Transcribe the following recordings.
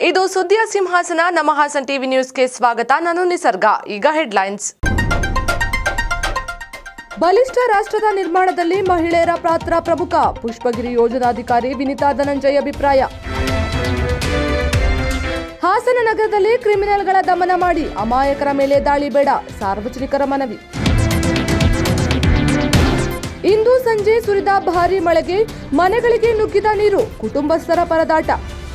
ಇದು ಸುದ್ದಿಯ ಸಿಂಹಾಸನ ನಮ್ಮ ಹಾಸನ್ ಟಿವಿ ನ್ಯೂಸ್ಗೆ ಸ್ವಾಗತ ನಾನು ನಿಸರ್ಗ ಈಗ ಹೆಡ್ಲೈನ್ಸ್ ಬಲಿಷ್ಠ ರಾಷ್ಟ್ರದ ನಿರ್ಮಾಣದಲ್ಲಿ ಮಹಿಳೆಯರ ಪಾತ್ರ ಪ್ರಮುಖ ಪುಷ್ಪಗಿರಿ ಯೋಜನಾಧಿಕಾರಿ ವಿನಿತಾ ಧನಂಜಯ ಅಭಿಪ್ರಾಯ ಹಾಸನ ನಗರದಲ್ಲಿ ಕ್ರಿಮಿನಲ್ಗಳ ದಮನ ಮಾಡಿ ಅಮಾಯಕರ ಮೇಲೆ ದಾಳಿ ಬೇಡ ಸಾರ್ವಜನಿಕರ ಮನವಿ ಇಂದು ಸಂಜೆ ಸುರಿದ ಭಾರೀ ಮಳೆಗೆ ಮನೆಗಳಿಗೆ ನುಗ್ಗಿದ ನೀರು ಕುಟುಂಬಸ್ಥರ ಪರದಾಟ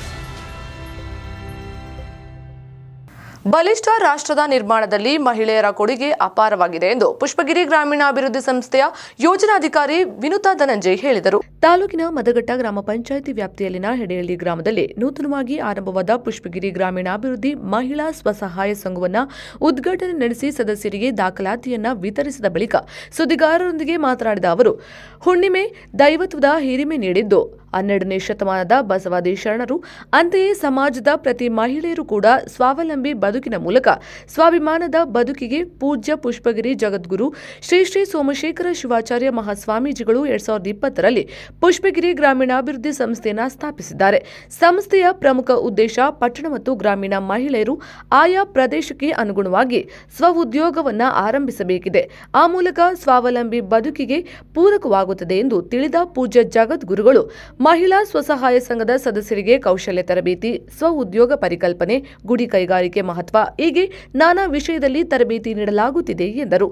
ಬಲಿಷ್ಠ ರಾಷ್ಟ್ರದ ನಿರ್ಮಾಣದಲ್ಲಿ ಮಹಿಳೆಯರ ಕೊಡುಗೆ ಅಪಾರವಾಗಿದೆ ಎಂದು ಪುಷ್ಪಗಿರಿ ಗ್ರಾಮೀಣಾಭಿವೃದ್ಧಿ ಸಂಸ್ಥೆಯ ಯೋಜನಾಧಿಕಾರಿ ವಿನುತಾ ಧನಂಜಯ್ ಹೇಳಿದರು ತಾಲೂಕಿನ ಮದಗಟ್ಟ ಗ್ರಾಮ ಪಂಚಾಯಿತಿ ವ್ಯಾಪ್ತಿಯಲ್ಲಿನ ಹೆಡೆಹಳ್ಳಿ ಗ್ರಾಮದಲ್ಲಿ ನೂತನವಾಗಿ ಆರಂಭವಾದ ಪುಷ್ಪಗಿರಿ ಗ್ರಾಮೀಣಾಭಿವೃದ್ಧಿ ಮಹಿಳಾ ಸ್ವಸಹಾಯ ಸಂಘವನ್ನ ಉದ್ಘಾಟನೆ ನಡೆಸಿ ಸದಸ್ಯರಿಗೆ ದಾಖಲಾತಿಯನ್ನ ವಿತರಿಸಿದ ಬಳಿಕ ಸುದ್ದಿಗಾರರೊಂದಿಗೆ ಮಾತನಾಡಿದ ಅವರು ಹುಣ್ಣಿಮೆ ದೈವತ್ವದ ಹಿರಿಮೆ ನೀಡಿದ್ದು ಹನ್ನೆರಡನೇ ಶತಮಾನದ ಬಸವಾದಿ ಶರಣರು ಅಂತೆಯೇ ಸಮಾಜದ ಪ್ರತಿ ಮಹಿಳೆಯರು ಕೂಡ ಸ್ವಾವಲಂಬಿ ಬದುಕಿನ ಮೂಲಕ ಸ್ವಾಭಿಮಾನದ ಬದುಕಿಗೆ ಪೂಜ್ಯ ಪುಷ್ಪಗಿರಿ ಜಗದ್ಗುರು ಶ್ರೀ ಶ್ರೀ ಸೋಮಶೇಖರ ಶಿವಾಚಾರ್ಯ ಮಹಾಸ್ವಾಮೀಜಿಗಳು ಎರಡ್ ಸಾವಿರದ ಇಪ್ಪತ್ತರಲ್ಲಿ ಪುಷ್ಪಗಿರಿ ಗ್ರಾಮೀಣಾಭಿವೃದ್ಧಿ ಸಂಸ್ಥೆಯನ್ನ ಸ್ಥಾಪಿಸಿದ್ದಾರೆ ಸಂಸ್ಥೆಯ ಪ್ರಮುಖ ಉದ್ದೇಶ ಪಟ್ಟಣ ಮತ್ತು ಗ್ರಾಮೀಣ ಮಹಿಳೆಯರು ಆಯಾ ಪ್ರದೇಶಕ್ಕೆ ಅನುಗುಣವಾಗಿ ಸ್ವ ಉದ್ಯೋಗವನ್ನ ಆರಂಭಿಸಬೇಕಿದೆ ಆ ಮೂಲಕ ಸ್ವಾವಲಂಬಿ ಬದುಕಿಗೆ ಪೂರಕವಾಗುತ್ತದೆ ಎಂದು ತಿಳಿದ ಪೂಜ್ಯ ಜಗದ್ಗುರುಗಳು ಮಹಿಳಾ ಸ್ವಸಹಾಯ ಸಂಘದ ಸದಸ್ಯರಿಗೆ ಕೌಶಲ್ಯ ತರಬೇತಿ ಸ್ವ ಉದ್ಯೋಗ ಪರಿಕಲ್ಪನೆ ಗುಡಿ ಕೈಗಾರಿಕೆ ಮಹತ್ವ ಹೀಗೆ ನಾನಾ ವಿಷಯದಲ್ಲಿ ತರಬೇತಿ ನೀಡಲಾಗುತ್ತಿದೆ ಎಂದರು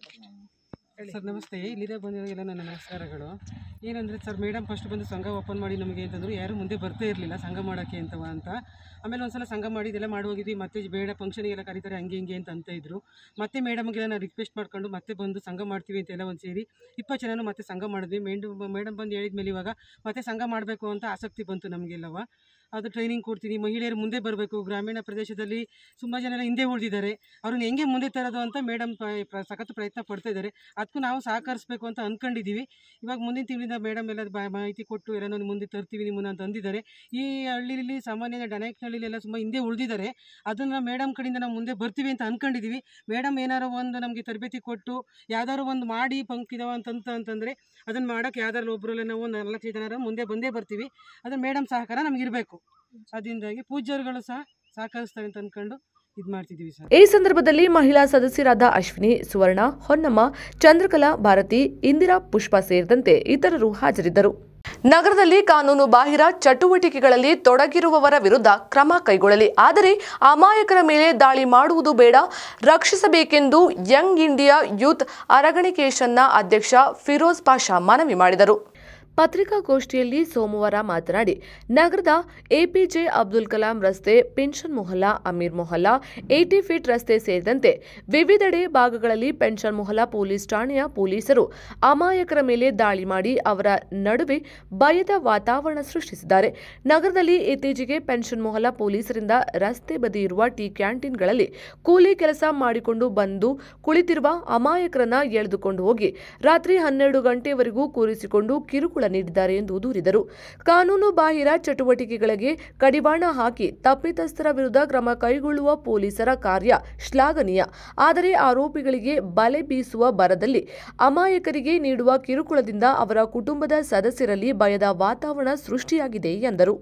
ಸರ್ ನಮಸ್ತೆ ಇಲ್ಲಿದೆ ಬಂದಿರೋರಿಗೆಲ್ಲ ನನ್ನ ನಮಸ್ಕಾರಗಳು ಏನಂದರೆ ಸರ್ ಮೇಡಮ್ ಫಸ್ಟ್ ಬಂದು ಸಂಘ ಓಪನ್ ಮಾಡಿ ನಮಗೆ ಅಂತಂದ್ರು ಯಾರು ಮುಂದೆ ಬರ್ತಾ ಇರಲಿಲ್ಲ ಸಂಘ ಮಾಡೋಕ್ಕೆ ಅಂತವ ಅಂತ ಆಮೇಲೆ ಒಂದ್ಸಲ ಸಂಘ ಮಾಡಿ ಇದೆಲ್ಲ ಮಾಡೋಗಿದ್ವಿ ಮತ್ತೆ ಬೇಡ ಫಂಕ್ಷನಿಗೆಲ್ಲ ಕರೀತಾರೆ ಹಂಗೆ ಹಿಂಗೆ ಅಂತ ಅಂತ ಇದ್ರು ಮತ್ತೆ ಮೇಡಮ್ಗೆಲ್ಲ ನಾನು ರಿಕ್ವೆಸ್ಟ್ ಮಾಡ್ಕೊಂಡು ಮತ್ತೆ ಬಂದು ಸಂಘ ಮಾಡ್ತೀವಿ ಅಂತೆಲ್ಲ ಒಂದು ಸೇರಿ ಇಪ್ಪತ್ತು ಜನನು ಮತ್ತೆ ಸಂಘ ಮಾಡಿದ್ವಿ ಮೇಡಮ್ ಮೇಡಮ್ ಬಂದು ಹೇಳಿದ್ಮೇಲೆ ಇವಾಗ ಮತ್ತೆ ಸಂಘ ಮಾಡಬೇಕು ಅಂತ ಆಸಕ್ತಿ ಬಂತು ನಮಗೆಲ್ಲವ ಅದು ಟ್ರೈನಿಂಗ್ ಕೊಡ್ತೀನಿ ಮಹಿಳೆಯರು ಮುಂದೆ ಬರಬೇಕು ಗ್ರಾಮೀಣ ಪ್ರದೇಶದಲ್ಲಿ ತುಂಬ ಜನ ಎಲ್ಲ ಹಿಂದೆ ಉಳಿದಿದ್ದಾರೆ ಅವ್ರನ್ನ ಹೆಂಗೆ ಮುಂದೆ ತರೋದು ಅಂತ ಮೇಡಮ್ ಸಖತ್ ಪ್ರಯತ್ನ ಪಡ್ತಾ ಇದ್ದಾರೆ ಅದಕ್ಕೂ ನಾವು ಸಹಕರಿಸಬೇಕು ಅಂತ ಅಂದ್ಕೊಂಡಿದ್ದೀವಿ ಇವಾಗ ಮುಂದಿನ ತಿಂಗಳಿಂದ ಮೇಡಮ್ ಎಲ್ಲ ಬ- ಮಾಹಿತಿ ಕೊಟ್ಟು ಎಲ್ಲನೂ ಮುಂದೆ ತರ್ತೀವಿ ನಿಮ್ಮನ್ನ ಅಂತ ಅಂದಿದ್ದಾರೆ ಈ ಹಳ್ಳಿಲಿ ಸಾಮಾನ್ಯ ಡನಾಯ್ಕನಹಳ್ಳಿಲಿ ಎಲ್ಲ ತುಂಬ ಹಿಂದೆ ಉಳಿದಿದ್ದಾರೆ ಅದನ್ನು ಮೇಡಮ್ ಕಡೆಯಿಂದ ನಾವು ಮುಂದೆ ಬರ್ತೀವಿ ಅಂತ ಅಂದ್ಕೊಂಡಿದ್ದೀವಿ ಮೇಡಮ್ ಏನಾರು ಒಂದು ನಮಗೆ ತರಬೇತಿ ಕೊಟ್ಟು ಯಾವ್ದಾದ್ರು ಒಂದು ಮಾಡಿ ಪಂಕ್ತಿದಾವ ಅಂತಂತ ಅಂತಂದರೆ ಅದನ್ನು ಮಾಡೋಕ್ಕೆ ಯಾವ್ದಾರು ಒಬ್ಬರಲ್ಲಿ ನಾವು ಒಂದು ನಾಲ್ಕು ಜನರ ಮುಂದೆ ಬಂದೇ ಬರ್ತೀವಿ ಅದನ್ನು ಮೇಡಮ್ ಸಹಕಾರ ನಮ್ಗೆ ಇರಬೇಕು ಅದರಿಂದಾಗಿ ಪೂಜ್ಯರುಗಳು ಸಹ ಸಹಕರಿಸ್ತಾರೆ ಅಂತ ಅಂದ್ಕೊಂಡು ಇದು ಮಾಡ್ತಿದ್ದೀವಿ ಸರ್ ಈ ಸಂದರ್ಭದಲ್ಲಿ ಮಹಿಳಾ ಸದಸ್ಯರಾದ ಅಶ್ವಿನಿ ಸುವರ್ಣ ಹೊನ್ನಮ್ಮ ಚಂದ್ರಕಲಾ ಭಾರತಿ ಇಂದಿರಾ ಪುಷ್ಪ ಸೇರಿದಂತೆ ಇತರರು ಹಾಜರಿದ್ದರು ನಗರದಲ್ಲಿ ಕಾನೂನು ಬಾಹಿರ ಚಟುವಟಿಕೆಗಳಲ್ಲಿ ತೊಡಗಿರುವವರ ವಿರುದ್ಧ ಕ್ರಮ ಕೈಗೊಳ್ಳಲಿ ಆದರೆ ಅಮಾಯಕರ ಮೇಲೆ ದಾಳಿ ಮಾಡುವುದು ಬೇಡ ರಕ್ಷಿಸಬೇಕೆಂದು ಯಂಗ್ ಇಂಡಿಯಾ ಯೂತ್ ಅರಗಣಿಕೇಶನ್ನ ಅಧ್ಯಕ್ಷ ಫಿರೋಜ್ ಪಾಷಾ ಮನವಿ ಮಾಡಿದರು ಪತ್ರಿಕಾಗೋಷ್ಠಿಯಲ್ಲಿ ಸೋಮವಾರ ಮಾತನಾಡಿ ನಗರದ ಎಪಿಜೆ ಅಬ್ದುಲ್ ಕಲಾಂ ರಸ್ತೆ pension Mohalla Amir Mohalla eighty feet ರಸ್ತೆ ಸೇರಿದಂತೆ ವಿವಿಧೆಡೆ ಭಾಗಗಳಲ್ಲಿ ಪೆನ್ಷನ್ ಮೊಹಲ್ಲಾ ಪೊಲೀಸ್ ಠಾಣೆಯ ಪೊಲೀಸರು ಅಮಾಯಕರ ಮೇಲೆ ದಾಳಿ ಮಾಡಿ ಅವರ ನಡುವೆ ಭಯದ ವಾತಾವರಣ ಸೃಷ್ಟಿಸಿದ್ದಾರೆ ನಗರದಲ್ಲಿ ಇತ್ತೀಚೆಗೆ ಪೆನ್ಷನ್ ಮೊಹಲ್ಲಾ ಪೊಲೀಸರಿಂದ ರಸ್ತೆ ಬದಿ ಇರುವ ಟೀ ಕ್ಯಾಂಟೀನ್ಗಳಲ್ಲಿ ಕೂಲಿ ಕೆಲಸ ಮಾಡಿಕೊಂಡು ಬಂದು ಕುಳಿತಿರುವ ಅಮಾಯಕರನ್ನ ಎಳೆದುಕೊಂಡು ಹೋಗಿ ರಾತ್ರಿ ಹನ್ನೆರಡು ಗಂಟೆವರೆಗೂ ಕೂರಿಸಿಕೊಂಡು ಕಿರುಕುಳ ನೀಡಿದ್ದಾರೆ ಎಂದು ದೂರಿದರು ಕಾನೂನು ಬಾಹಿರ ಚಟುವಟಿಕೆಗಳಿಗೆ ಕಡಿವಾಣ ಹಾಕಿ ತಪ್ಪಿತಸ್ಥರ ವಿರುದ್ಧ ಕ್ರಮ ಕೈಗೊಳ್ಳುವ ಪೊಲೀಸರ ಕಾರ್ಯ ಶ್ಲಾಘನೀಯ ಆದರೆ ಆರೋಪಿಗಳಿಗೆ ಬಲೆ ಬೀಸುವ ಬರದಲ್ಲಿ ಅಮಾಯಕರಿಗೆ ನೀಡುವ ಕಿರುಕುಳದಿಂದ ಅವರ ಕುಟುಂಬದ ಸದಸ್ಯರಲ್ಲಿ ಭಯದ ವಾತಾವರಣ ಸೃಷ್ಟಿಯಾಗಿದೆ ಎಂದರು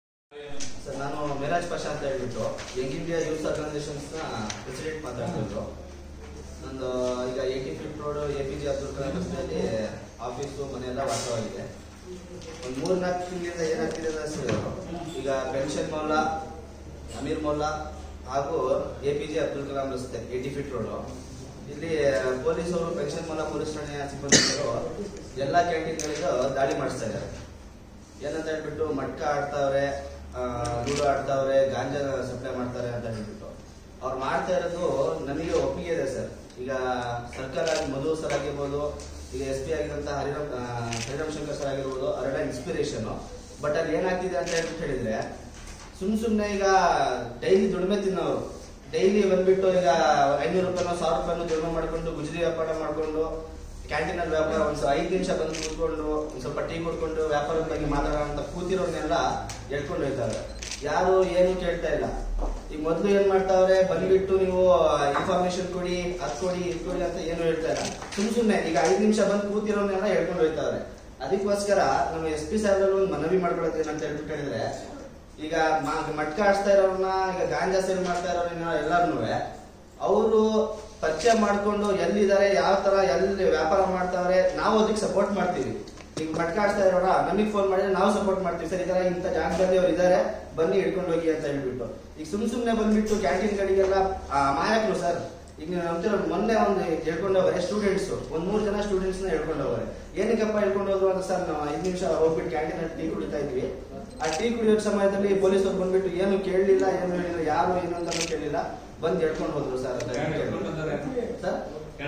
ಸರ್ ನಾನು ಮೇರಾಜ್ ಪಾಷಾ ಅಂತ ಹೇಳ್ಬಿಟ್ಟು ಯಂಗ್ ಇಂಡಿಯಾ ಯೂತ್ ಆರ್ಗನೈಸೇಷನ್ಸ್ನ ಪ್ರೆಸಿಡೆಂಟ್ ಮಾತಾಡ್ತಿದ್ರು ನಂದು ಈಗ eighty feet road A P J Abdul Kalam ರಸ್ತೆಯಲ್ಲಿ ಆಫೀಸು ಮನೆಯೆಲ್ಲ ವಾಸವಾಗಿದೆ ಒಂದು ಮೂರು ನಾಲ್ಕು ತಿಂಗಳಿಂದ ಏನಾಗ್ತಿದೆ ಅಂದ್ರೆ ಸರ್ ಈಗ ಪೆನ್ಷನ್ ಮೊಲ್ಲ ಅಮೀರ್ ಮೊಲ್ಲ ಹಾಗೂ A P J Abdul Kalam ರಸ್ತೆ ಏಯ್ಟಿ ಫೀಟ್ ರೋಡು ಇಲ್ಲಿ ಪೊಲೀಸರು ಪೆನ್ಷನ್ ಮೊಲ್ಲ ಪೊಲೀಸ್ ಠಾಣೆಯ ಸಿಬ್ಬಂದಿಗಳು ಎಲ್ಲ ಕ್ಯಾಂಟೀನ್ಗಳಿಗೂ ದಾಳಿ ಮಾಡಿಸ್ತಾ ಇದ್ದಾರೆ ಏನಂತ ಹೇಳ್ಬಿಟ್ಟು ಮಟ್ಕ ಆಡ್ತಾವ್ರೆ ಆ, ಲೂಡೋ ಆಡ್ತಾವ್ರೆ ಗಾಂಜಾ ಸಪ್ಲೈ ಮಾಡ್ತಾರೆ ಅಂತ ಹೇಳ್ಬಿಟ್ಟು ಅವ್ರು ಮಾಡ್ತಾ ಇರೋದು ನಮಗೆ ಒಪ್ಪಿಗೆ ಇದೆ ಸರ್ ಈಗ ಸರ್ಕಾರ ಮಧು ಸರ್ ಆಗಿರ್ಬೋದು ಈಗ ಎಸ್ ಪಿ ಆಗಿರೋಂಥ ಹರಿರಾಮ್ ಆ, ಹರಿರಾಮ್ ಶಂಕರ್ ಸರ್ ಆಗಿರ್ಬೋದು ಅವರೆಲ್ಲ ಇನ್ಸ್ಪಿರೇಷನ್ ಬಟ್ ಅಲ್ಲಿ ಏನಾಗ್ತಿದೆ ಅಂತ ಹೇಳ್ಬಿಟ್ಟು ಹೇಳಿದ್ರೆ ಸುಮ್ ಸುಮ್ನೆ ಈಗ ಡೈಲಿ ದುಡಿಮೆ ತಿನ್ನೋರು ಡೈಲಿ ಬಂದ್ಬಿಟ್ಟು ಈಗ ಐನೂರು ರೂಪಾಯಿನೋ ಸಾವಿರ ರೂಪಾಯಿನೋ ದುಡಿಮೆ ಮಾಡ್ಕೊಂಡು ಗುಜರಿ ವ್ಯಾಪಾರ ಮಾಡ್ಕೊಂಡು ಕ್ಯಾಂಟೀನ್ ಅಲ್ಲಿ ವ್ಯಾಪಾರ ಒಂದ್ ಸ್ವಲ್ಪ ಐದು ನಿಮಿಷ ಬಂದು ಕೂತ್ಕೊಂಡು ಒಂದ್ ಸ್ವಲ್ಪ ಟೀ ಕುಡ್ಕೊಂಡು ವ್ಯಾಪಾರದ ಬಗ್ಗೆ ಮಾತಾಡೋಂತ ಕೂತಿರೋರ್ನೆಲ್ಲ ಎಳ್ಕೊಂಡು ಹೋಗ್ತಾರೆ ಯಾರು ಏನು ಕೇಳ್ತಾ ಇಲ್ಲ ಈಗ ಮೊದ್ಲು ಏನ್ ಮಾಡ್ತಾವ್ರೆ ಬಂದ್ಬಿಟ್ಟು ನೀವು ಇನ್ಫಾರ್ಮೇಶನ್ ಕೊಡಿ ಅದ್ ಕೊಡಿ ಇದ್ ಕೊಡಿ ಅಂತ ಏನು ಹೇಳ್ತಾ ಇಲ್ಲ ಸುಮ್ ಸುಮ್ನೆ ಈಗ ಐದು ನಿಮಿಷ ಬಂದು ಕೂತಿರೋರ್ನೆಲ್ಲ ಹೇಳ್ಕೊಂಡು ಹೋಗ್ತಾವ್ರೆ ಅದಕ್ಕೋಸ್ಕರ ನಮ್ಮ ಎಸ್ ಪಿ ಸಾಹೇಬ್ರಲ್ಲಿ ಒಂದು ಮನವಿ ಮಾಡ್ಕೊಳ್ಳೋದು ಏನಂತ ಹೇಳ್ಬಿಟ್ಟು ಹೇಳಿದ್ರೆ ಈಗ ಮ- ಮಟ್ಕ ಆಡಿಸ್ತಾ ಇರೋರ್ನ ಈಗ ಗಾಂಜಾ ಸೇಲ್ ಮಾಡ್ತಾ ಇರೋರನ್ನ ಎಲ್ಲಾರು ಅವರು ಪರಿಚಯ ಮಾಡ್ಕೊಂಡು ಎಲ್ಲಿದ್ದಾರೆ ಯಾವ ತರ ಎಲ್ಲಿ ವ್ಯಾಪಾರ ಮಾಡ್ತಾವ್ರೆ ನಾವು ಅದಕ್ಕೆ ಸಪೋರ್ಟ್ ಮಾಡ್ತೀವಿ ಈಗ ಮಟ್ಕ ಆಡ್ತಾ ಇರೋರ ನಮಗೆ ಫೋನ್ ಮಾಡಿದ್ರೆ ನಾವು ಸಪೋರ್ಟ್ ಮಾಡ್ತೀವಿ ಸರ್ ಈ ತರ ಇಂಥ ಜಾಗದಲ್ಲಿ ಅವ್ರು ಇದ್ದಾರೆ ಬನ್ನಿ ಹಿಡ್ಕೊಂಡು ಹೋಗಿ ಅಂತ ಹೇಳ್ಬಿಟ್ಟು ಈಗ ಸುಮ್ ಸುಮ್ನೆ ಬಂದ್ಬಿಟ್ಟು ಕ್ಯಾಂಟೀನ್ ಗಳಿಗೆಲ್ಲ ಮಾಯಾಕ್ರು ಸರ್ ಈಗ ನೀವು ನಂಬ್ತಿರೋ ಮೊನ್ನೆ ಒಂದು ಹೇಳ್ಕೊಂಡು ಹೋಗ್ರೆ ಸ್ಟೂಡೆಂಟ್ಸ್ ಒಂದ್ ಮೂರ್ ಜನ ಸ್ಟೂಡೆಂಟ್ಸ್ ನ ಹೇಳ್ಕೊಂಡು ಹೋಗ್ರೆ ಏನಕ್ಕಪ್ಪ ಹೇಳ್ಕೊಂಡು ಹೋದ್ರು ಅಂತ ಸರ್ ನಾವು ಐದು ನಿಮಿಷ ಹೋಗ್ಬಿಟ್ಟು ಕ್ಯಾಂಟೀನ್ ಅಲ್ಲಿ ಟೀ ಕುಡಿತಾ ಇದ್ವಿ ಆ ಟೀ ಕುಡಿಯೋ ಸಮಯದಲ್ಲಿ ಪೊಲೀಸರು ಬಂದ್ಬಿಟ್ಟು ಏನು ಕೇಳಲಿಲ್ಲ ಏನು ಹೇಳಿಲ್ಲ ಯಾರು ಏನು ಅಂತ ಕೇಳಿಲ್ಲ ಬಂದ್ ಹೇಳ್ಕೊಂಡು ಹೋದ್ರು ಸರ್ ಅಂತ ಹೇಳಿ. ಸರ್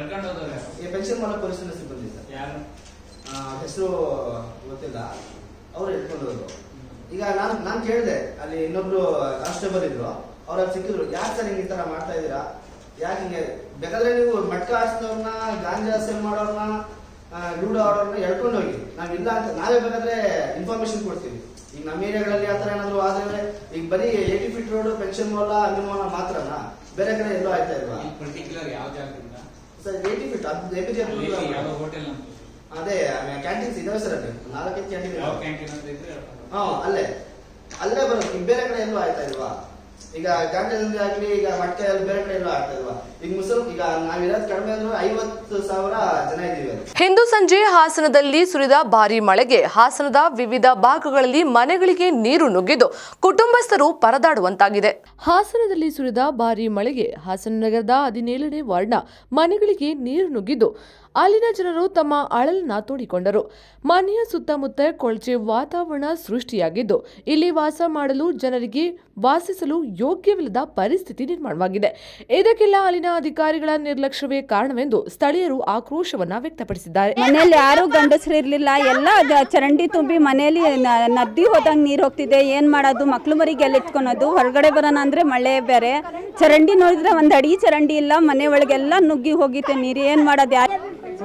ಈ ಪೆನ್ಷನ್ ಮಾಡೋ ಪೊಲೀಸ್ ಸಿಬ್ಬಂದಿ ಸರ್ ಹೆಸರು ಗೊತ್ತಿಲ್ಲ ಅವ್ರು ಹೇಳ್ಕೊಂಡು ಹೋದ್ರು ಈಗ ನಾನು ನಾನು ಕೇಳಿದೆ ಅಲ್ಲಿ ಇನ್ನೊಬ್ರು ಕಾನ್ಸ್ಟೇಬಲ್ ಇದ್ರು ಅವ್ರ ಸಿಕ್ಕಿದ್ರು ಯಾಕೆ ಸರ್ ಹಿಂಗೆ ಈ ತರ ಮಾಡ್ತಾ ಇದೀರಾ ಯಾಕೆ ಹಿಂಗೆ ಬೇಕಾದ್ರೆ ನೀವು ಮಟ್ಕ ಹಾಕ್ಸಿದವ್ರನ್ನ ಗಾಂಜಾ ಸೇಲ್ ಮಾಡೋರ್ನ ಆ, ಲೂಡೋ ಆಡೋರ್ನ ಹೇಳ್ಕೊಂಡು ಹೋಗಿ ನಾವಿಲ್ಲ ಅಂತ ನಾವೇ ಬೇಕಾದ್ರೆ ಇನ್ಫಾರ್ಮೇಶನ್ ಕೊಡ್ತೀವಿ ಈಗ ನಮ್ಮ ಏರಿಯಾಗಳಲ್ಲಿ ಆ ಥರ ಏನಾದ್ರು ಆದ್ರೆ ಈಗ ಬರೀ ಏಟಿ ಫೀಟ್ ರೋಡ್ ಪೆನ್ಷನ್ ಮಾಲ ಅಭಿಮಾನ ಮಾತ್ರನಾ ಬೇರೆ ಕಡೆ ಎಲ್ಲೂ ಆಯ್ತಾ ಇಲ್ವಾ ಪರ್ಟಿಕ್ಯುಲರ್ ಯಾವ ಜಾಗದಿಂದ ಸರ್ ಏಟಿ ಫೀಟ್ ಅದು ಎ ಪಿ ಜೆ ಅಲ್ಲಿ ಯಾವ ಹೋಟೆಲ್ ಅಂತ ಅದೇ ಕ್ಯಾಂಟೀನ್ಸ್ ಇದಾವೆ ಸರ್ ಅಲ್ಲಿ ನಾಲ್ಕೈದು ಕ್ಯಾಂಟೀನ್ ಯಾವ ಕ್ಯಾಂಟೀನ್ ಅಂತ ಇದ್ರೆ ಹಾ ಅಲ್ಲೇ ಅಲ್ಲೇ ಬರುತ್ತೆ ಈಗ ಬೇರೆ ಕಡೆ ಎಲ್ಲೂ ಆಯ್ತಾ ಇಲ್ವಾ ಈಗ ಗಾಂಜಾದಲ್ಲಿ ಆಗ್ಲಿ ಈಗ ಮಟ್ಕೆಯಲ್ಲಿ ಬೇರೆ ಕಡೆ ಎಲ್ಲೂ ಆಗ್ತಾ ಇಲ್ವಾ ಈಗ ಮುಸಲ್ ಈಗ ನಾವಿರೋದು ಕಡಿಮೆ ಅಂದ್ರೆ ಐವತ್ತು ಸಾವಿರ ಜನ ಇದೀವಿ ಅಲ್ಲಿ ಹಿಂದೂ ಸಂಜೆ ಹಾಸನದಲ್ಲಿ ಸುರಿದ ಭಾರೀ ಮಳೆಗೆ ಹಾಸನದ ವಿವಿಧ ಭಾಗಗಳಲ್ಲಿ ಮನೆಗಳಿಗೆ ನೀರು ನುಗ್ಗಿದ್ದು ಕುಟುಂಬಸ್ಥರು ಪರದಾಡುವಂತಾಗಿದೆ ಹಾಸನದಲ್ಲಿ ಸುರಿದ ಭಾರೀ ಮಳೆಗೆ ಹಾಸನ ನಗರದ ಹದಿನೇಳನೇ ವಾರ್ಡ್ನ ಮನೆಗಳಿಗೆ ನೀರು ನುಗ್ಗಿದ್ದು ಅಲ್ಲಿನ ಜನರು ತಮ್ಮ ಅಳಲನ್ನ ತೋಡಿಕೊಂಡರು ಮನೆಯ ಸುತ್ತಮುತ್ತ ಕೊಳಚೆ ವಾತಾವರಣ ಸೃಷ್ಟಿಯಾಗಿದ್ದು ಇಲ್ಲಿ ವಾಸ ಮಾಡಲು ಜನರಿಗೆ ವಾಸಿಸಲು ಯೋಗ್ಯವಿಲ್ಲದ ಪರಿಸ್ಥಿತಿ ನಿರ್ಮಾಣವಾಗಿದೆ ಇದಕ್ಕೆಲ್ಲ ಅಲ್ಲಿನ ಅಧಿಕಾರಿಗಳ ನಿರ್ಲಕ್ಷ್ಯವೇ ಕಾರಣವೆಂದು ಸ್ಥಳೀಯರು ಆಕ್ರೋಶವನ್ನ ವ್ಯಕ್ತಪಡಿಸಿದ್ದಾರೆ ಮನೇಲಿ ಯಾರು ಗಂಡಸರು ಇರ್ಲಿಲ್ಲ ಎಲ್ಲ ದ- ಚರಂಡಿ ತುಂಬಿ ಮನೆಯಲ್ಲಿ ನ- ನದಿ ಹೋದಂಗೆ ನೀರು ಹೋಗ್ತಿದೆ ಏನ್ ಮಾಡೋದು ಮಕ್ಳು ಮರಿಗೆ ಎಲ್ಲ ಇಟ್ಕೊಳೋದು ಹೊರಗಡೆ ಬರೋಣ ಅಂದ್ರೆ ಮಳೆ ಬೇರೆ ಚರಂಡಿ ನೋಡಿದ್ರೆ ಒಂದ್ ಅಡಿ ಚರಂಡಿ ಇಲ್ಲ ಮನೆ ಒಳಗೆಲ್ಲ ನುಗ್ಗಿ ಹೋಗಿತ್ತೆ ನೀರು ಏನ್ ಮಾಡೋದು ಯಾರು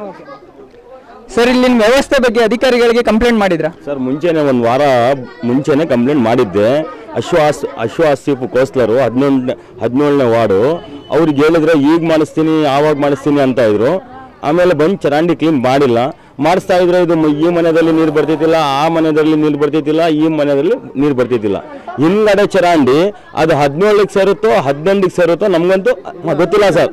ಸರ್ ಇಲ್ಲಿನ ವ್ಯವಸ್ಥೆ ಬಗ್ಗೆ ಅಧಿಕಾರಿಗಳಿಗೆ ಕಂಪ್ಲೇಂಟ್ ಮಾಡಿದ್ರಾ ಸರ್ ಮುಂಚೆನೆ ಒಂದು ವಾರ ಮುಂಚೆನೆ ಕಂಪ್ಲೇಂಟ್ ಮಾಡಿದ್ದೆ ಅಶ್ವಾಸ್ ಅಶ್ವಾಸಿಫ್ ಕೋಸ್ಲರು ಹದಿನೇಳನೇ ಹದಿನೇಳನೇ ವಾರ್ಡು ಅವ್ರಿಗೆ ಹೇಳಿದ್ರೆ ಈಗ ಮಾಡಿಸ್ತೀನಿ ಆವಾಗ ಮಾಡಿಸ್ತೀನಿ ಅಂತ ಇದ್ರು ಆಮೇಲೆ ಬಂದು ಚರಂಡಿ ಕ್ಲೀನ್ ಮಾಡಿಲ್ಲ ಮಾಡಿಸ್ತಾ ಇದ್ರೆ ಇದು ಮ- ಈ ಮನೆಯಲ್ಲಿ ನೀರು ಬರ್ತಿದ್ದಿಲ್ಲ ಆ ಮನೆಯಲ್ಲಿ ನೀರು ಬರ್ತಿದ್ದಿಲ್ಲ ಈ ಮನೆಯಲ್ಲಿ ನೀರು ಬರ್ತಿದ್ದಿಲ್ಲ ಹಿಂದ್ಗಡೆ ಚರಂಡಿ ಅದು ಹದಿನೇಳಕ್ಕೆ ಸೇರುತ್ತೋ ಹದಿನೆಂಟಕ್ಕೆ ಸೇರುತ್ತೋ ನಮಗಂತೂ ಗೊತ್ತಿಲ್ಲ ಸರ್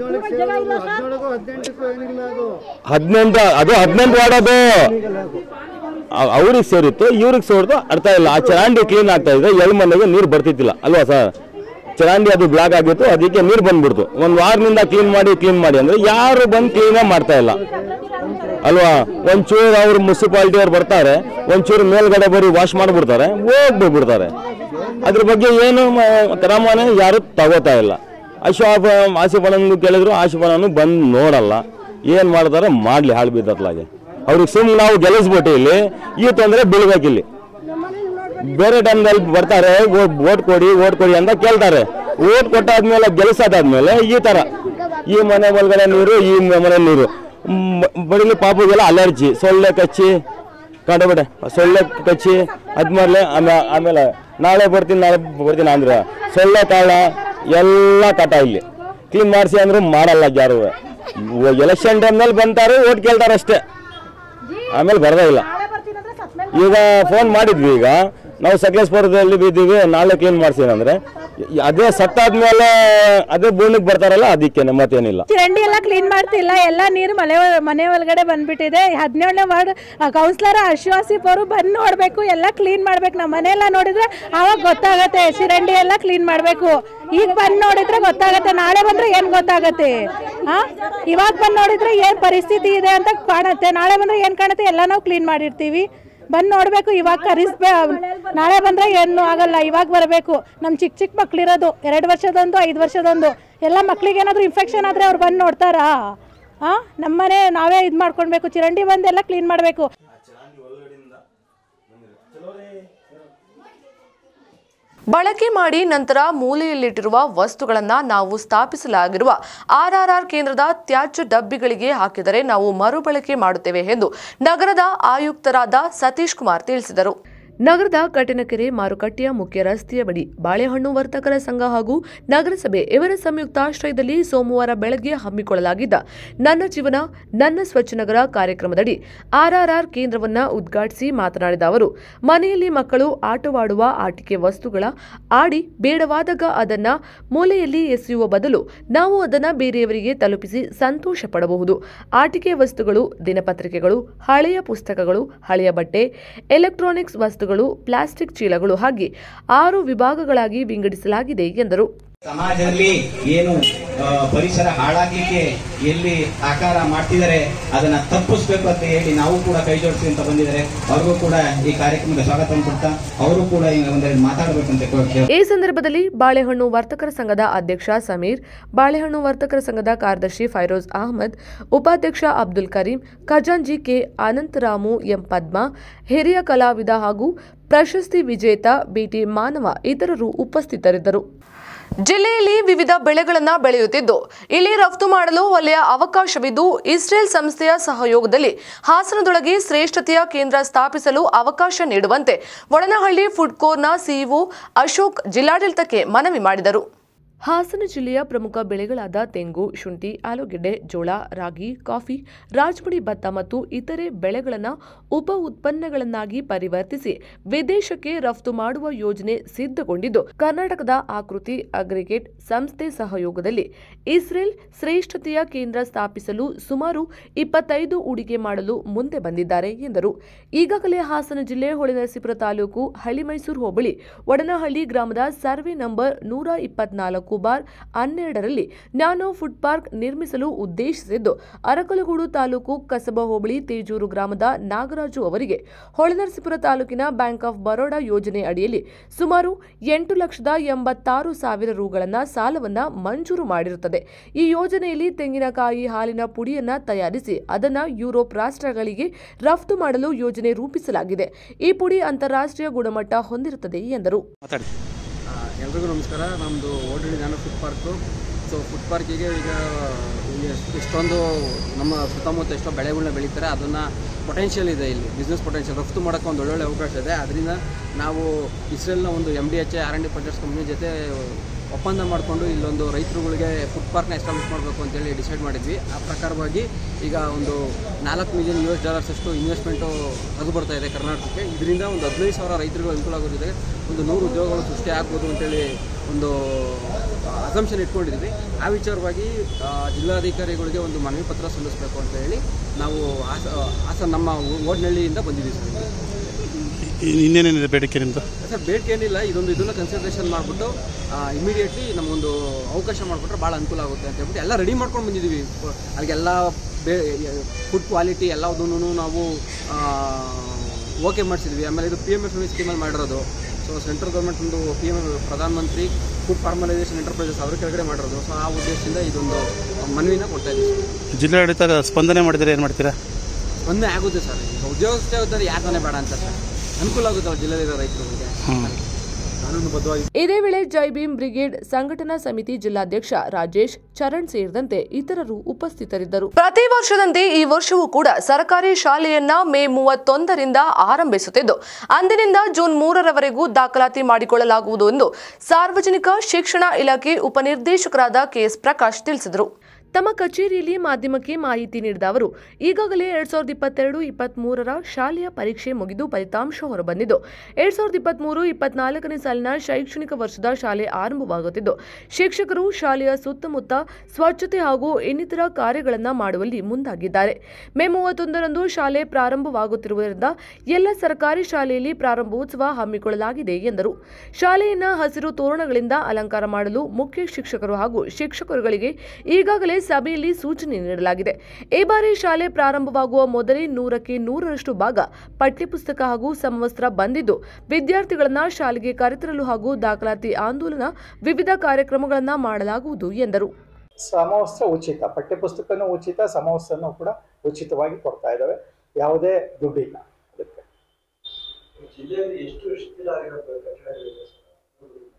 ಹದಿನೆಂಟು ಅದು ಹದಿನೆಂಟು ವಾರ್ಡ್ ಅದು ಅ- ಅವ್ರಿಗೆ ಸೇರಿತ್ತು ಇವ್ರಿಗೆ ಸೇರಿದ್ದು ಅರ್ಥ ಇಲ್ಲ ಆ ಚರಂಡಿ ಕ್ಲೀನ್ ಆಗ್ತಾ ಇದ್ರೆ ಎಳ್ ಮನೆಗೆ ನೀರು ಬರ್ತಿದ್ದಿಲ್ಲ ಅಲ್ವಾ ಸರ್ ಚರಂಡಿ ಅದು ಬ್ಲಾಕ್ ಆಗಿತ್ತು ಅದಕ್ಕೆ ನೀರು ಬಂದ್ಬಿಡ್ತು ಒಂದು ವಾರದಿಂದ ಕ್ಲೀನ್ ಮಾಡಿ ಕ್ಲೀನ್ ಮಾಡಿ ಅಂದ್ರೆ ಯಾರು ಬಂದು ಕ್ಲೀನೇ ಮಾಡ್ತಾ ಇಲ್ಲ ಅಲ್ವಾ ಒಂಚೂರು ಅವ್ರು ಮುನ್ಸಿಪಾಲಿಟಿ ಅವ್ರು ಬರ್ತಾರೆ ಒಂಚೂರು ಮೇಲ್ಗಡೆ ಬರೀ ವಾಶ್ ಮಾಡಿಬಿಡ್ತಾರೆ ಹೋಗ್ಬಿಡ್ತಾರೆ ಅದ್ರ ಬಗ್ಗೆ ಏನು ಮ- ಕ್ರಮನೇ ಯಾರು ತಗೋತಾ ಇಲ್ಲ ಅಶ್ವಾಫ ಆಸಿಫನನ್ನು ಕೇಳಿದ್ರು ಆಸಿಫನನ್ನು ಬಂದು ನೋಡಲ್ಲ ಏನು ಮಾಡ್ತಾರೆ ಮಾಡಲಿ ಹಾಳು ಬಿದ್ದತ್ಲಾಗೆ ಅವ್ರಿಗೆ ಸುಮ್ಮನೆ ನಾವು ಗೆಲ್ಲಿಸ್ಬಿಟ್ಟು ಇಲ್ಲಿ ಈ ತೊಂದರೆ ಬೀಳ್ಬೇಕಿಲ್ಲಿ ಬೇರೆ ಟೈಮ್ದಲ್ಲಿ ಬರ್ತಾರೆ ಓಟ್ ಕೊಡಿ ಓಟ್ ಕೊಡಿ ಅಂತ ಕೇಳ್ತಾರೆ ಓಟ್ ಕೊಟ್ಟಾದ್ಮೇಲೆ ಗೆಲ್ಸೋದಾದ್ಮೇಲೆ ಈ ತರ ಈ ಮನೆ ಒಳಗಡೆ ನೀರು ಈ ಮನೆ ನೀರು ಮ್- ಬಡಲಿ ಪಾಪಗೆಲ್ಲ ಅಲರ್ಜಿ ಸೊಳ್ಳೆ ಕಚ್ಚಿ ಕಂಡುಬಿಡೆ ಸೊಳ್ಳೆ ಕಚ್ಚಿ ಅದ್ಮೇಲೆ ಆಮೇಲೆ ಆಮೇಲೆ ನಾಳೆ ಬರ್ತೀನಿ ನಾಳೆ ಬರ್ತೀನಿ ಅಂದ್ರೆ ಸೊಳ್ಳೆ ಕಾಳ ಎಲ್ಲ ಕಟ ಇಲ್ಲಿ ಕ್ಲೀನ್ ಮಾಡಿಸಿ ಅಂದ್ರು ಮಾಡಲ್ಲ ಯಾರು ಎಲೆಕ್ಷನ್ ಟೈಮ್ನಲ್ಲಿ ಬಂತಾರೆ ಓಟ್ ಕೇಳ್ತಾರೆ ಅಷ್ಟೇ ಆಮೇಲೆ ಬರೋದೇ ಇಲ್ಲ ಈಗ ಫೋನ್ ಮಾಡಿದ್ವಿ ಈಗ ನಾವು ಸಕಲೇಶ್ಪುರದಲ್ಲಿ ಬಿದ್ದೀವಿ ನಾಳೆ ಕ್ಲೀನ್ ಮಾಡ್ತೀನಿ ಅಂದ್ರೆ ಅದೇ ಸತ್ತಾದ್ಮೇಲೆ ಅದೇ ಬೂಣಿಗೆ ಬರ್ತಾರಲ್ಲ ಅದಕ್ಕೇನೆ ಮತ್ತೇನಿಲ್ಲ ಚರಂಡಿ ಎಲ್ಲ ಕ್ಲೀನ್ ಮಾಡ್ತಿಲ್ಲ ಎಲ್ಲ ನೀರು ಮನೆ ಒಳ- ಮನೆ ಒಳಗಡೆ ಬಂದ್ಬಿಟ್ಟಿದೆ ಹದಿನೇಳನೇ ವಾರ್ಡ್ ಕೌನ್ಸಿಲರ್ ಅಶ್ವಾಸಿಫ್ ಅವರು ಬಂದು ನೋಡಬೇಕು ಎಲ್ಲ ಕ್ಲೀನ್ ಮಾಡ್ಬೇಕು ನಮ್ಮ ಮನೆಯೆಲ್ಲ ನೋಡಿದ್ರೆ ಆವಾಗ ಗೊತ್ತಾಗತ್ತೆ ಚರಂಡಿ ಎಲ್ಲ ಕ್ಲೀನ್ ಮಾಡಬೇಕು ಈಗ ಬಂದು ನೋಡಿದ್ರೆ ಗೊತ್ತಾಗತ್ತೆ ನಾಳೆ ಬಂದ್ರೆ ಏನು ಗೊತ್ತಾಗತ್ತೆ ಹಾ ಇವಾಗ ಬಂದು ನೋಡಿದ್ರೆ ಏನು ಪರಿಸ್ಥಿತಿ ಇದೆ ಅಂತ ಕಾಣುತ್ತೆ ನಾಳೆ ಬಂದ್ರೆ ಏನು ಕಾಣುತ್ತೆ ಎಲ್ಲ ನಾವು ಕ್ಲೀನ್ ಮಾಡಿರ್ತೀವಿ ಬಂದು ನೋಡಬೇಕು ಇವಾಗ ಕರಿಸ್ಬೇ ನಾಳೆ ಬಂದ್ರೆ ಏನು ಆಗಲ್ಲ ಇವಾಗ ಬರಬೇಕು ನಮ್ಮ ಚಿಕ್ಕ ಚಿಕ್ಕ ಮಕ್ಳಿರೋದು ಎರಡು ವರ್ಷದೊಂದು ಐದು ವರ್ಷದೊಂದು ಎಲ್ಲ ಮಕ್ಳಿಗೆ ಏನಾದರೂ ಇನ್ಫೆಕ್ಷನ್ ಆದರೆ ಅವ್ರು ಬಂದು ನೋಡ್ತಾರಾ ಹಾಂ ನಮ್ಮನೆ ನಾವೇ ಇದು ಮಾಡ್ಕೊಳ್ಬೇಕು ಚರಂಡಿ ಬಂದೆಲ್ಲ ಕ್ಲೀನ್ ಮಾಡಬೇಕು ಬಳಕೆ ಮಾಡಿ ನಂತರ ಮೂಲೆಯಲ್ಲಿಟ್ಟಿರುವ ವಸ್ತುಗಳನ್ನು ನಾವು ಸ್ಥಾಪಿಸಲಾಗಿರುವ ಆರ್ಆರ್ಆರ್ ಕೇಂದ್ರದ ತ್ಯಾಜ್ಯ ಡಬ್ಬಿಗಳಿಗೆ ಹಾಕಿದರೆ ನಾವು ಮರುಬಳಕೆ ಮಾಡುತ್ತೇವೆ ಎಂದು ನಗರದ ಆಯುಕ್ತರಾದ ಸತೀಶ್ ಕುಮಾರ್ ತಿಳಿಸಿದರು ನಗರದ ಕಟನಕೆರೆ ಮಾರುಕಟ್ಟೆಯ ಮುಖ್ಯ ರಸ್ತೆಯ ಬಳಿ ಬಾಳೆಹಣ್ಣು ವರ್ತಕರ ಸಂಘ ಹಾಗೂ ನಗರಸಭೆ ಇವರ ಸಂಯುಕ್ತಾಶ್ರಯದಲ್ಲಿ ಸೋಮವಾರ ಬೆಳಗ್ಗೆ ಹಮ್ಮಿಕೊಳ್ಳಲಾಗಿದ್ದ ನನ್ನ ಜೀವನ ನನ್ನ ಸ್ವಚ್ಛ ನಗರ ಕಾರ್ಯಕ್ರಮದಡಿ ಆರ್ಆರ್ಆರ್ ಕೇಂದ್ರವನ್ನ ಉದ್ಘಾಟಿಸಿ ಮಾತನಾಡಿದ ಅವರು ಮನೆಯಲ್ಲಿ ಮಕ್ಕಳು ಆಟವಾಡುವ ಆಟಿಕೆ ವಸ್ತುಗಳ ಆಡಿ ಬೇಡವಾದಾಗ ಅದನ್ನ ಮೂಲೆಯಲ್ಲಿ ಎಸೆಯುವ ಬದಲು ನಾವು ಅದನ್ನ ಬೇರೆಯವರಿಗೆ ತಲುಪಿಸಿ ಸಂತೋಷ ಪಡಬಹುದು ಆಟಿಕೆ ವಸ್ತುಗಳು ದಿನಪತ್ರಿಕೆಗಳು ಹಳೆಯ ಪುಸ್ತಕಗಳು ಹಳೆಯ ಬಟ್ಟೆ ಎಲೆಕ್ಟ್ರಾನಿಕ್ಸ್ ವಸ್ತುಗಳು ಪ್ಲಾಸ್ಟಿಕ್ ಚೀಲಗಳು ಹಾಗೆ ಆರು ವಿಭಾಗಗಳಾಗಿ ವಿಂಗಡಿಸಲಾಗಿದೆ ಎಂದರು ಸಮಾಜದಲ್ಲಿ ಏನು ಆ, ಪರಿಸರ ಹಾಳಾಗ್ಲಿಕ್ಕೆ ಎಲ್ಲಿ ಆಕಾರ ಮಾಡ್ತಿದ್ದಾರೆ ಅದನ್ನ ತಪ್ಪಿಸ್ಬೇಕು ಅಂತ ಹೇಳಿ ನಾವು ಕೂಡ ಕೈ ಜೋಡಿಸಿ ಅಂತ ಬಂದಿದ್ದಾರೆ ಅವ್ರಿಗೂ ಕೂಡ ಈ ಕಾರ್ಯಕ್ರಮಕ್ಕೆ ಸ್ವಾಗತ ಕೊಡ್ತಾ ಅವರು ಕೂಡ ಈಗ ಒಂದೆರಡು ಮಾತಾಡಬೇಕಂತ ಕೇ- ಈ ಸಂದರ್ಭದಲ್ಲಿ ಬಾಳೆಹಣ್ಣು ವರ್ತಕರ ಸಂಘದ ಅಧ್ಯಕ್ಷ ಸಮೀರ್ ಬಾಳೆಹಣ್ಣು ವರ್ತಕರ ಸಂಘದ ಕಾರ್ಯದರ್ಶಿ ಫೈರೋಜ್ ಅಹಮದ್ ಉಪಾಧ್ಯಕ್ಷ ಅಬ್ದುಲ್ ಕರೀಂ ಖಜಾಂಜಿ ಕೆ ಅನಂತರಾಮು ಎಂ ಪದ್ಮ ಹಿರಿಯ ಕಲಾವಿದ ಹಾಗೂ ಪ್ರಶಸ್ತಿ ವಿಜೇತ ಬಿಟಿ ಮಾನವ ಇತರರು ಉಪಸ್ಥಿತರಿದ್ದರು ಜಿಲ್ಲೆಯಲ್ಲಿ ವಿವಿಧ ಬೆಳೆಗಳನ್ನು ಬೆಳೆಯುತ್ತಿದ್ದು ಇಲ್ಲಿ ರಫ್ತು ಮಾಡಲು ಒಳ್ಳೆಯ ಅವಕಾಶವಿದ್ದು ಇಸ್ರೇಲ್ ಸಂಸ್ಥೆಯ ಸಹಯೋಗದಲ್ಲಿ ಹಾಸನದೊಳಗೆ ಶ್ರೇಷ್ಠತೆಯ ಕೇಂದ್ರ ಸ್ಥಾಪಿಸಲು ಅವಕಾಶ ನೀಡುವಂತೆ ಒಡನಹಳ್ಳಿ ಫುಡ್ ಕೋರ್ನ ಸಿಇಒ ಅಶೋಕ್ ಜಿಲ್ಲಾಡಳಿತಕ್ಕೆ ಮನವಿ ಮಾಡಿದರು ಹಾಸನ ಜಿಲ್ಲೆಯ ಪ್ರಮುಖ ಬೆಳೆಗಳಾದ ತೆಂಗು ಶುಂಠಿ ಆಲೂಗೆಡ್ಡೆ ಜೋಳ ರಾಗಿ ಕಾಫಿ ರಾಜಮುಡಿ ಭತ್ತ ಮತ್ತು ಇತರೆ ಬೆಳೆಗಳನ್ನು ಉಪ ಉತ್ಪನ್ನಗಳನ್ನಾಗಿ ಪರಿವರ್ತಿಸಿ ವಿದೇಶಕ್ಕೆ ರಫ್ತು ಮಾಡುವ ಯೋಜನೆ ಸಿದ್ಧಗೊಂಡಿದ್ದು ಕರ್ನಾಟಕದ ಆಕೃತಿ ಅಗ್ರಿಗೇಟ್ ಸಂಸ್ಥೆ ಸಹಯೋಗದಲ್ಲಿ ಇಸ್ರೇಲ್ ಶ್ರೇಷ್ಠತೆಯ ಕೇಂದ್ರ ಸ್ಥಾಪಿಸಲು ಸುಮಾರು ಇಪ್ಪತ್ತೈದು ಹೂಡಿಕೆ ಮಾಡಲು ಮುಂದೆ ಬಂದಿದ್ದಾರೆ ಎಂದರು ಈಗಾಗಲೇ ಹಾಸನ ಜಿಲ್ಲೆ ಹೊಳೆನರಸೀಪುರ ತಾಲೂಕು ಹಳ್ಳಿಮೈಸೂರು ಹೋಬಳಿ ವಡನಹಳ್ಳಿ ಗ್ರಾಮದ ಸರ್ವೆ ನಂಬರ್ ನೂರ ಇಪ್ಪತ್ನಾಲ್ಕು ಬಾರ್ ಹನ್ನೆರಡರಲ್ಲಿ ನ್ಯಾನೋ ಫುಡ್ ಪಾರ್ಕ್ ನಿರ್ಮಿಸಲು ಉದ್ದೇಶಿಸಿದ್ದು ಅರಕಲಗೂಡು ತಾಲೂಕು ಕಸಬಾ ಹೋಬಳಿ ತೇಜೂರು ಗ್ರಾಮದ ನಾಗರಾಜು ಅವರಿಗೆ ಹೊಳೆನರಸೀಪುರ ತಾಲೂಕಿನ ಬ್ಯಾಂಕ್ ಆಫ್ ಬರೋಡಾ ಯೋಜನೆ ಅಡಿಯಲ್ಲಿ ಸುಮಾರು ಎಂಟು ಲಕ್ಷದ ಎಂಬತ್ತಾರು ಸಾವಿರ ರುಗಳನ್ನ ಸಾಲವನ್ನ ಮಂಜೂರು ಮಾಡಿರುತ್ತದೆ ಈ ಯೋಜನೆಯಲ್ಲಿ ತೆಂಗಿನಕಾಯಿ ಹಾಲಿನ ಪುಡಿಯನ್ನ ತಯಾರಿಸಿ ಅದನ್ನ ಯುರೋಪ್ ರಾಷ್ಟ್ರಗಳಿಗೆ ರಫ್ತು ಮಾಡಲು ಯೋಜನೆ ರೂಪಿಸಲಾಗಿದೆ ಈ ಪುಡಿ ಅಂತಾರಾಷ್ಟ್ರೀಯ ಗುಣಮಟ್ಟ ಹೊಂದಿರುತ್ತದೆ ಎಂದರು ಆ, ಎಲ್ರಿಗೂ ನಮಸ್ಕಾರ ನಮ್ಮದು ಓಲ್ರೆಡಿ ನಾನು ಫುಡ್ ಪಾರ್ಕು ಸೊ ಫುಡ್ ಪಾರ್ಕಿಗೆ ಈಗ ಎಷ್ಟ್- ಎಷ್ಟೊಂದು ನಮ್ಮ ಸುತ್ತಮುತ್ತ ಎಷ್ಟೋ ಬೆಳೆಗಳನ್ನ ಬೆಳೀತಾರೆ ಅದನ್ನು ಪೊಟೆನ್ಷಿಯಲ್ ಇದೆ ಇಲ್ಲಿ ಬಿಸ್ನೆಸ್ ಪೊಟೆನ್ಷಿಯಲ್ ರಫ್ತು ಮಾಡೋಕ್ಕೆ ಒಂದು ಒಳ್ಳೊಳ್ಳೆ ಅವಕಾಶ ಇದೆ ಅದರಿಂದ ನಾವು ಇಸ್ರೇಲ್ನ ಒಂದು M D H R N D projects company ಜೊತೆ ಒಪ್ಪಂದ ಮಾಡಿಕೊಂಡು ಇಲ್ಲೊಂದು ರೈತರುಗಳಿಗೆ ಫುಡ್ ಪಾರ್ಕ್ನ ಎಸ್ಟಾಬ್ಲಿಷ್ ಮಾಡಬೇಕು ಅಂತೇಳಿ ಡಿಸೈಡ್ ಮಾಡಿದ್ವಿ ಆ ಪ್ರಕಾರವಾಗಿ ಈಗ ಒಂದು ನಾಲ್ಕು ಮಿಲಿಯನ್ ಯು ಎಸ್ ಡಾಲರ್ಸ್ ಅಷ್ಟು ಇನ್ವೆಸ್ಟ್ಮೆಂಟು ಅದು ಬರ್ತಾ ಇದೆ ಕರ್ನಾಟಕಕ್ಕೆ ಇದರಿಂದ ಒಂದು ಹದಿನೈದು ಸಾವಿರ ರೈತರುಗಳು ಅನುಕೂಲ ಆಗೋದಿದೆ ಒಂದು ನೂರು ಉದ್ಯೋಗಗಳು ಸೃಷ್ಟಿ ಆಗ್ಬೋದು ಅಂತೇಳಿ ಒಂದು ಅಸಂಪ್ಷನ್ ಇಟ್ಕೊಂಡಿದ್ವಿ ಆ ವಿಚಾರವಾಗಿ ಆ, ಜಿಲ್ಲಾಧಿಕಾರಿಗಳಿಗೆ ಒಂದು ಮನವಿ ಪತ್ರ ಸಲ್ಲಿಸಬೇಕು ಅಂತ ಹೇಳಿ ನಾವು ಹಾಸ ಹಾಸನ ನಮ್ಮ ಓಡ್ನಳ್ಳಿಯಿಂದ ಬಂದಿದ್ದೀವಿ ಸರ್ ಇನ್ನೇನೇನಿದೆ ಬೇಡಿಕೆ ನಿಮ್ಮದು ಸರ್ ಬೇಡಿಕೆ ಏನಿಲ್ಲ ಇದೊಂದು ಇದನ್ನು ಕನ್ಸಿಡರೇಷನ್ ಮಾಡಿಬಿಟ್ಟು ಇಮಿಡಿಯೇಟ್ಲಿ ನಮಗೊಂದು ಅವಕಾಶ ಮಾಡಿಬಿಟ್ರೆ ಭಾಳ ಅನುಕೂಲ ಆಗುತ್ತೆ ಅಂತ ಹೇಳ್ಬಿಟ್ಟು ಎಲ್ಲ ರೆಡಿ ಮಾಡ್ಕೊಂಡು ಬಂದಿದ್ದೀವಿ ಅಲ್ಲಿಗೆಲ್ಲ ಬೇ ಫುಡ್ ಕ್ವಾಲಿಟಿ ಎಲ್ಲದನ್ನು ನಾವು ಓಕೆ ಮಾಡಿಸಿದ್ವಿ ಆಮೇಲೆ ಇದು ಪಿ ಎಮ್ ಎಫ್ ಎಮ್ ಸ್ಕೀಮಲ್ಲಿ ಮಾಡಿರೋದು ಸೊ ಸೆಂಟ್ರಲ್ ಗೌರ್ಮೆಂಟ್ ಒಂದು P M Pradhan Mantri food formalisation enterprises ಅವ್ರ ಕೆಳಗಡೆ ಮಾಡಿರೋದು ಸೊ ಆ ಉದ್ದೇಶದಿಂದ ಇದೊಂದು ಮನವಿನ ಕೊಡ್ತಾ ಇದ್ದೀವಿ ಜಿಲ್ಲಾಡಳಿತ ಸ್ಪಂದನೆ ಮಾಡಿದರೆ ಏನು ಮಾಡ್ತೀರಾ ಒಂದೇ ಆಗುತ್ತೆ ಸರ್ ಈಗ ಉದ್ಯೋಗಸ್ಥೆ ಹೋದರೆ ಯಾರು ತಾನೇ ಬೇಡ ಅಂತ ಸರ್ ಅನುಕೂಲ ಆಗುತ್ತಲ್ಲ ಜಿಲ್ಲೆಯಲ್ಲಿರೋ ರೈತರಿಗೆ ಕಾನೂನುಬದ್ಧವಾಗಿ ಇದೇ ವೇಳೆ ಜೈ ಭೀಮ್ ಬ್ರಿಗೇಡ್ ಸಂಘಟನಾ ಸಮಿತಿ ಜಿಲ್ಲಾಧ್ಯಕ್ಷ ರಾಜೇಶ್ ಚರಣ್ ಸೇರಿದಂತೆ ಇತರರು ಉಪಸ್ಥಿತರಿದ್ದರು ಪ್ರತಿ ವರ್ಷದಂತೆ ಈ ವರ್ಷವೂ ಕೂಡ ಸರ್ಕಾರಿ ಶಾಲೆಯನ್ನ ಮೇ ಮೂವತ್ತೊಂದರಿಂದ ಆರಂಭಿಸುತ್ತಿದ್ದು ಅಂದಿನಿಂದ ಜೂನ್ ಮೂರರವರೆಗೂ ದಾಖಲಾತಿ ಮಾಡಿಕೊಳ್ಳಲಾಗುವುದು ಎಂದು ಸಾರ್ವಜನಿಕ ಶಿಕ್ಷಣ ಇಲಾಖೆ ಉಪನಿರ್ದೇಶಕರಾದ ಕೆಎಸ್ ಪ್ರಕಾಶ್ ತಿಳಿಸಿದರು ತಮ್ಮ ಕಚೇರಿಯಲ್ಲಿ ಮಾಧ್ಯಮಕ್ಕೆ ಮಾಹಿತಿ ನೀಡಿದ ಅವರು ಈಗಾಗಲೇ ಎರಡ್ ಸಾವಿರದ ಇಪ್ಪತ್ತೆರಡು ಇಪ್ಪತ್ಮೂರರ ಶಾಲೆಯ ಪರೀಕ್ಷೆ ಮುಗಿದು ಫಲಿತಾಂಶ ಹೊರಬಂದಿದ್ದು ಎರಡ್ ಸಾವಿರದ ಇಪ್ಪತ್ಮೂರು ಇಪ್ಪತ್ನಾಲ್ಕನೇ ಸಾಲಿನ ಶೈಕ್ಷಣಿಕ ವರ್ಷದ ಶಾಲೆ ಆರಂಭವಾಗುತ್ತಿದ್ದು ಶಿಕ್ಷಕರು ಶಾಲೆಯ ಸುತ್ತಮುತ್ತ ಸ್ವಚ್ಛತೆ ಹಾಗೂ ಇನ್ನಿತರ ಕಾರ್ಯಗಳನ್ನು ಮಾಡುವಲ್ಲಿ ಮುಂದಾಗಿದ್ದಾರೆ ಮೇ ಮೂವತ್ತೊಂದರಂದು ಶಾಲೆ ಪ್ರಾರಂಭವಾಗುತ್ತಿರುವುದರಿಂದ ಎಲ್ಲ ಸರ್ಕಾರಿ ಶಾಲೆಯಲ್ಲಿ ಪ್ರಾರಂಭೋತ್ಸವ ಹಮ್ಮಿಕೊಳ್ಳಲಾಗಿದೆ ಎಂದರು ಶಾಲೆಯನ್ನ ಹಸಿರು ತೋರಣಗಳಿಂದ ಅಲಂಕಾರ ಮಾಡಲು ಮುಖ್ಯ ಶಿಕ್ಷಕರು ಹಾಗೂ ಶಿಕ್ಷಕರುಗಳಿಗೆ ಈಗಾಗಲೇ ಸಭೆಯಲ್ಲಿ ಸೂಚನೆ ನೀಡಲಾಗಿದೆ ಈ ಬಾರಿ ಶಾಲೆ ಪ್ರಾರಂಭವಾಗುವ ಮೊದಲೇ ನೂರಕ್ಕೆ ನೂರರಷ್ಟು ಭಾಗ ಪಠ್ಯಪುಸ್ತಕ ಹಾಗೂ ಸಮವಸ್ತ್ರ ಬಂದಿದ್ದು ವಿದ್ಯಾರ್ಥಿಗಳನ್ನ ಶಾಲೆಗೆ ಕರೆತರಲು ಹಾಗೂ ದಾಖಲಾತಿ ಆಂದೋಲನ ವಿವಿಧ ಕಾರ್ಯಕ್ರಮಗಳನ್ನ ಮಾಡಲಾಗುವುದು ಎಂದರು ಸಮವಸ್ತ್ರ ಉಚಿತ ಪಠ್ಯಪುಸ್ತಕನೂ ಉಚಿತ ಸಮವಸ್ತ್ರನೂ ಕೂಡ ಉಚಿತವಾಗಿ ಕೊಡ್ತಾ ಇದ್ದಾವೆ ಯಾವುದೇ ದುಡ್ಡಿಲ್ಲ ಅದಕ್ಕೆ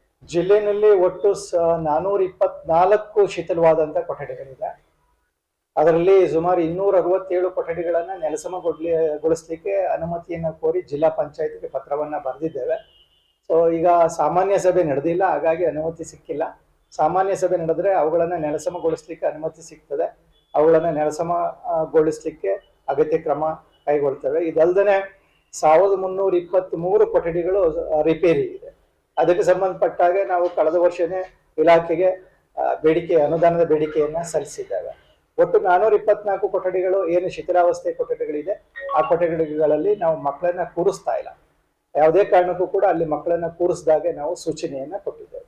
ಜಿಲ್ಲೆಯಲ್ಲಿ ಒಟ್ಟು ಸ ನಾನೂರ ಇಪ್ಪತ್ನಾಲ್ಕು ಶಿಥಿಲವಾದಂಥ ಕೊಠಡಿಗಳಿದೆ ಅದರಲ್ಲಿ ಸುಮಾರು ಇನ್ನೂರ ಅರವತ್ತೇಳು ಕೊಠಡಿಗಳನ್ನ ನೆಲಸಮಗೊಡ್ಲಿ ಗೊಳಿಸ್ಲಿಕ್ಕೆ ಅನುಮತಿಯನ್ನ ಕೋರಿ ಜಿಲ್ಲಾ ಪಂಚಾಯತ್ಗೆ ಪತ್ರವನ್ನ ಬರೆದಿದ್ದೇವೆ ಸೊ ಈಗ ಸಾಮಾನ್ಯ ಸಭೆ ನಡೆದಿಲ್ಲ ಹಾಗಾಗಿ ಅನುಮತಿ ಸಿಕ್ಕಿಲ್ಲ ಸಾಮಾನ್ಯ ಸಭೆ ನಡೆದ್ರೆ ಅವುಗಳನ್ನ ನೆಲಸಮಗೊಳಿಸ್ಲಿಕ್ಕೆ ಅನುಮತಿ ಸಿಗ್ತದೆ ಅವುಗಳನ್ನ ನೆಲಸಮಗೊಳಿಸ್ಲಿಕ್ಕೆ ಅಗತ್ಯ ಕ್ರಮ ಕೈಗೊಳ್ತೇವೆ ಇದಲ್ದೇ ಸಾವಿರದ ಮುನ್ನೂರ ಇಪ್ಪತ್ತ್ ಮೂರು ಕೊಠಡಿಗಳು ರಿಪೇರಿ ಇದೆ ಅದಕ್ಕೆ ಸಂಬಂಧಪಟ್ಟಾಗೆ ನಾವು ಕಳೆದ ವರ್ಷನೇ ಇಲಾಖೆಗೆ ಆ, ಬೇಡಿಕೆ ಅನುದಾನದ ಬೇಡಿಕೆಯನ್ನ ಸಲ್ಲಿಸಿದ್ದೇವೆ ಒಟ್ಟು ನಾನೂರ ಇಪ್ಪತ್ನಾಲ್ಕು ಕೊಠಡಿಗಳು ಏನು ಶಿಥಿಲಾವಸ್ಥೆ ಕೊಠಡಿಗಳಿದೆ ಆ ಕೊಠಡಿಗಳಲ್ಲಿ ನಾವು ಮಕ್ಕಳನ್ನ ಕೂರಿಸ್ತಾ ಇಲ್ಲ ಯಾವುದೇ ಕಾರಣಕ್ಕೂ ಕೂಡ ಅಲ್ಲಿ ಮಕ್ಕಳನ್ನ ಕೂರಿಸಿದಾಗೆ ನಾವು ಸೂಚನೆಯನ್ನ ಕೊಟ್ಟಿದ್ದೇವೆ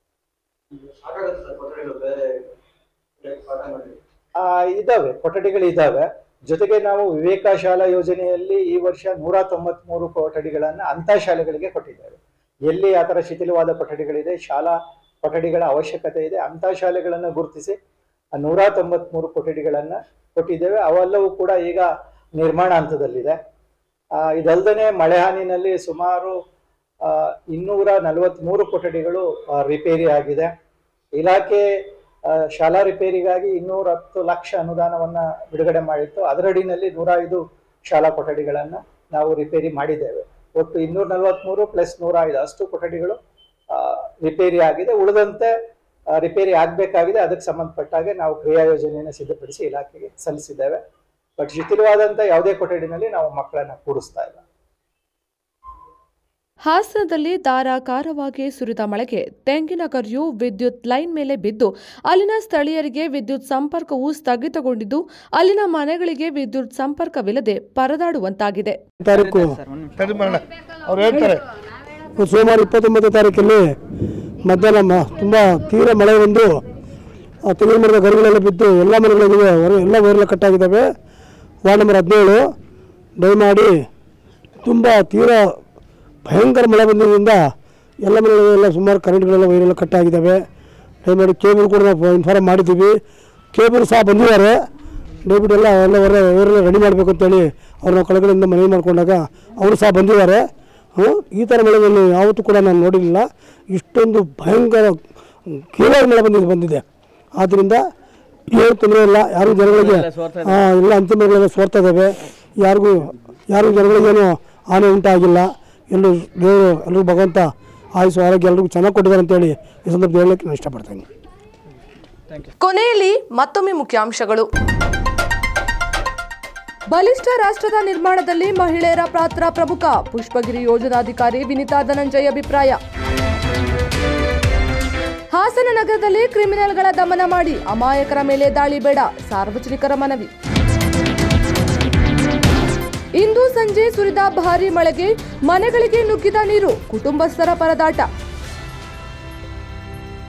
ಆ, ಇದಾವೆ ಕೊಠಡಿಗಳು ಇದಾವೆ ಜೊತೆಗೆ ನಾವು ವಿವೇಕ ಶಾಲಾ ಯೋಜನೆಯಲ್ಲಿ ಈ ವರ್ಷ ನೂರ ತೊಂಬತ್ಮೂರು ಕೊಠಡಿಗಳನ್ನ ಅಂತ ಶಾಲೆಗಳಿಗೆ ಕೊಟ್ಟಿದ್ದೇವೆ ಎಲ್ಲಿ ಆ ಥರ ಶಿಥಿಲವಾದ ಕೊಠಡಿಗಳಿದೆ ಶಾಲಾ ಕೊಠಡಿಗಳ ಅವಶ್ಯಕತೆ ಇದೆ ಅಂತ ಶಾಲೆಗಳನ್ನು ಗುರುತಿಸಿ ಆ ನೂರ ತೊಂಬತ್ಮೂರು ಕೊಠಡಿಗಳನ್ನ ಕೊಟ್ಟಿದ್ದೇವೆ ಅವೆಲ್ಲವೂ ಕೂಡ ಈಗ ನಿರ್ಮಾಣ ಹಂತದಲ್ಲಿದೆ ಆ, ಇದಲ್ದನೆ ಮಳೆ ಹಾನಿನಲ್ಲಿ ಸುಮಾರು ಆ, ಇನ್ನೂರ ನಲವತ್ಮೂರು ಕೊಠಡಿಗಳು ಆ, ರಿಪೇರಿ ಆಗಿದೆ ಇಲಾಖೆ ಆ, ಶಾಲಾ ರಿಪೇರಿಗಾಗಿ ಇನ್ನೂರ ಹತ್ತು ಲಕ್ಷ ಅನುದಾನವನ್ನ ಬಿಡುಗಡೆ ಮಾಡಿತ್ತು ಅದರಡಿನಲ್ಲಿ ನೂರ ಐದು ಶಾಲಾ ಕೊಠಡಿಗಳನ್ನ ನಾವು ರಿಪೇರಿ ಮಾಡಿದ್ದೇವೆ ಒಟ್ಟು ಇನ್ನೂರ ನಲವತ್ಮೂರು ಪ್ಲಸ್ ನೂರ ಐದು ಅಷ್ಟು ಕೊಠಡಿಗಳು ಆ, ರಿಪೇರಿ ಆಗಿದೆ ಉಳಿದಂತೆ ಆ, ರಿಪೇರಿ ಆಗಬೇಕಾಗಿದೆ ಅದಕ್ಕೆ ಸಂಬಂಧಪಟ್ಟಾಗೆ ನಾವು ಕ್ರಿಯಾ ಯೋಜನೆಯನ್ನು ಸಿದ್ಧಪಡಿಸಿ ಇಲಾಖೆಗೆ ಸಲ್ಲಿಸಿದ್ದೇವೆ ಬಟ್ ಶಿಥಿಲವಾದಂಥ ಯಾವುದೇ ಕೊಠಡಿನಲ್ಲಿ ನಾವು ಮಕ್ಕಳನ್ನ ಕೂಡಿಸ್ತಾ ಇಲ್ಲ ಹಾಸನದಲ್ಲಿ ಧಾರಾಕಾರವಾಗಿ ಸುರಿದ ಮಳೆಗೆ ತೆಂಗಿನ ಗರಿಯು ವಿದ್ಯುತ್ ಲೈನ್ ಮೇಲೆ ಬಿದ್ದು ಅಲ್ಲಿನ ಸ್ಥಳೀಯರಿಗೆ ವಿದ್ಯುತ್ ಸಂಪರ್ಕವು ಸ್ಥಗಿತಗೊಂಡಿದ್ದು ಅಲ್ಲಿನ ಮನೆಗಳಿಗೆ ವಿದ್ಯುತ್ ಸಂಪರ್ಕವಿಲ್ಲದೆ ಪರದಾಡುವಂತಾಗಿದೆ ತಾರೀಕು ಅವ್ರು ಹೇಳ್ತಾರೆ ಸೋಮವಾರ ಇಪ್ಪತ್ತೊಂಬತ್ತನೇ ತಾರೀಕಲ್ಲಿ ಮಧ್ಯಾಹ್ನ ಮ- ತುಂಬ ತೀವ್ರ ಮಳೆ ಬಂದು ಆ ತೆಂಗಿನ ಮರದ ಗರಿಗಳೆಲ್ಲ ಬಿದ್ದು ಎಲ್ಲ ಮನೆಗಳಿವೆ ಹೊರ ಎಲ್ಲ ವೈರ್ಲ ಕಟ್ಟಾಗಿದ್ದಾವೆ ವಾರ್ಡ್ ನಂಬರ್ ಹದಿನೇಳು ದಯಮಾಡಿ ತುಂಬ ತೀವ್ರ ಭಯಂಕರ ಮಳೆ ಬಂದಿದ್ದರಿಂದ ಎಲ್ಲ ಮನೆಗಳಿಗೆಲ್ಲ ಸುಮಾರು ಕರೆಂಟ್ಗಳೆಲ್ಲ ವೈರೆಲ್ಲ ಕಟ್ಟಾಗಿದ್ದಾವೆ ದಯಮಾಡಿ ಕೇಬಲ್ ಕೂಡ ನಾವು ಇನ್ಫಾರ್ಮ್ ಮಾಡಿದ್ದೀವಿ ಕೇಬಲ್ ಸಹ ಬಂದಿದ್ದಾರೆ ದಯವಿಟ್ಟು ಎಲ್ಲ ಎಲ್ಲ ಹೊರ ವೈರೆಲ್ಲ ರೆಡಿ ಮಾಡಬೇಕು ಅಂತೇಳಿ ಅವ್ರು ನಾವು ಕೆಳಗಡೆಯಿಂದ ಮನವಿ ಮಾಡಿಕೊಂಡಾಗ ಅವರು ಸಹ ಬಂದಿದ್ದಾರೆ ಹ್ಮ್? ಈ ಥರ ಮಳೆಗಳನ್ನು ಯಾವತ್ತೂ ಕೂಡ ನಾನು ನೋಡಿರಲಿಲ್ಲ ಇಷ್ಟೊಂದು ಭಯಂಕರ ಕೀಳಾಗಿ ಮಳೆ ಬಂದಿದೆ ಬಂದಿದೆ ಆದ್ದರಿಂದ ಏನು ತೊಂದರೆ ಇಲ್ಲ ಯಾರು ಜನಗಳಿಗೆ ಆ, ಎಲ್ಲ ಅಂತಿಮಗಳೆಲ್ಲ ಸೋರ್ತಾ ಇದ್ದಾವೆ ಯಾರಿಗೂ ಯಾರಿಗೂ ಜನಗಳಿಗೇನು ಹಾನಿ ಉಂಟಾಗಿಲ್ಲ ಎಲ್ಲರೂ ದೇವರು ಎಲ್ಲರೂ ಭಗವಂತ ಆಯುಸು ಆರೋಗ್ಯ ಎಲ್ರಿಗೂ ಚೆನ್ನಾಗಿ ಕೊಟ್ಟಿದ್ದಾರೆ ಅಂತೇಳಿ ಈ ಸಂದರ್ಭದಲ್ಲಿ ಹೇಳಕ್ಕೆ ನಾನು ಇಷ್ಟಪಡ್ತೇನೆ ಕೊನೆಯಲ್ಲಿ ಮತ್ತೊಮ್ಮೆ ಮುಖ್ಯಾಂಶಗಳು ಬಲಿಷ್ಠ ರಾಷ್ಟ್ರದ ನಿರ್ಮಾಣದಲ್ಲಿ ಮಹಿಳೆಯರ ಪಾತ್ರ ಪ್ರಮುಖ ಪುಷ್ಪಗಿರಿ ಯೋಜನಾಧಿಕಾರಿ ವಿನಿತಾ ಧನಂಜಯ್ ಅಭಿಪ್ರಾಯ ಹಾಸನ ನಗರದಲ್ಲಿ ಕ್ರಿಮಿನಲ್ಗಳ ದಮನ ಮಾಡಿ ಅಮಾಯಕರ ಮೇಲೆ ದಾಳಿ ಬೇಡ ಸಾರ್ವಜನಿಕರ ಮನವಿ ಇಂದು ಸಂಜೆ ಸುರಿದ ಭಾರೀ ಮಳೆಗೆ ಮನೆಗಳಿಗೆ ನುಗ್ಗಿದ ನೀರು ಕುಟುಂಬಸ್ಥರ ಪರದಾಟ